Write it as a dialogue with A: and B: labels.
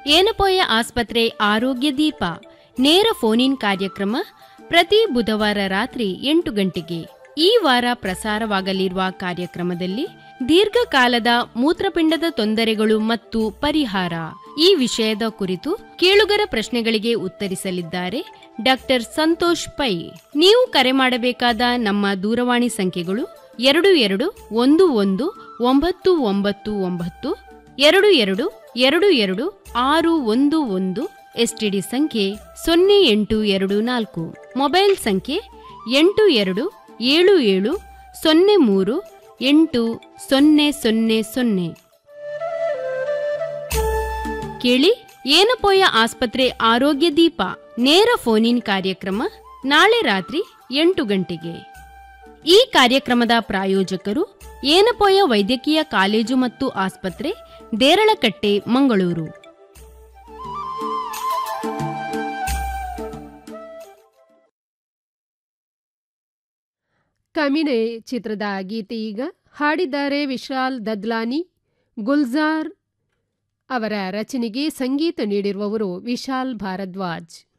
A: ಏನಪೋಯ ಆಸ್ಪತ್ರೆ ಆರೋಗ್ಯ ದೀಪ ನೇರ ಫೋನ್ ಕಾರ್ಯಕ್ರಮ ಪ್ರತಿ ಬುಧವಾರ ರಾತ್ರಿ ಎಂಟು ಗಂಟೆಗೆ ಈ ವಾರ ಪ್ರಸಾರವಾಗಲಿರುವ ಕಾರ್ಯಕ್ರಮದಲ್ಲಿ ದೀರ್ಘಕಾಲದ ಮೂತ್ರಪಿಂಡದ ತೊಂದರೆಗಳು ಮತ್ತು ಪರಿಹಾರ ಈ ವಿಷಯದ ಕುರಿತು ಕೇಳುಗರ ಪ್ರಶ್ನೆಗಳಿಗೆ ಉತ್ತರಿಸಲಿದ್ದಾರೆ ಡಾಕ್ಟರ್ ಸಂತೋಷ್ ಪೈ ನೀವು ಕರೆ ಮಾಡಬೇಕಾದ ನಮ್ಮ ದೂರವಾಣಿ ಸಂಖ್ಯೆಗಳು ಎರಡು ಎರಡು ಒಂದು ಒಂದು ಒಂಬತ್ತು ಒಂಬತ್ತು ಒಂಬತ್ತು ಎರಡು ಎರಡು ಎರಡು ಎರಡು ಆರು ಒಂದು ಒಂದು ಎಸ್ಟಿಡಿ ಸಂಖ್ಯೆ ಸೊನ್ನೆ ಎಂಟು ಎರಡು ನಾಲ್ಕು ಮೊಬೈಲ್ ಸಂಖ್ಯೆ ಎಂಟು ಎರಡು ಏಳು ಏಳು ಸೊನ್ನೆ ಮೂರು ಎಂಟು ಸೊನ್ನೆ ಸೊನ್ನೆ ಸೊನ್ನೆ ಕೇಳಿ ಏನಪೋಯ ಆಸ್ಪತ್ರೆ ಆರೋಗ್ಯ ದೀಪ ನೇರ ಫೋನ್ ಇನ್ ಕಾರ್ಯಕ್ರಮ ನಾಳೆ ರಾತ್ರಿ ಎಂಟು ಗಂಟೆಗೆ ಈ ಕಾರ್ಯಕ್ರಮದ ಪ್ರಾಯೋಜಕರು ಏನಪೋಯ ವೈದ್ಯಕೀಯ ಕಾಲೇಜು ಮತ್ತು ಆಸ್ಪತ್ರೆ ದೇರಳಕಟ್ಟೆ ಮಂಗಳೂರು
B: ಕಮಿನೆ ಚಿತ್ರದ ಗೀತೆ ಈಗ ಹಾಡಿದ್ದಾರೆ ವಿಶಾಲ್ ದದ್ಲಾನಿ ಗುಲ್ಜಾರ್ ಅವರ ರಚನೆಗೆ ಸಂಗೀತ ನೀಡಿರುವವರು ವಿಶಾಲ್ ಭಾರದ್ವಾಜ್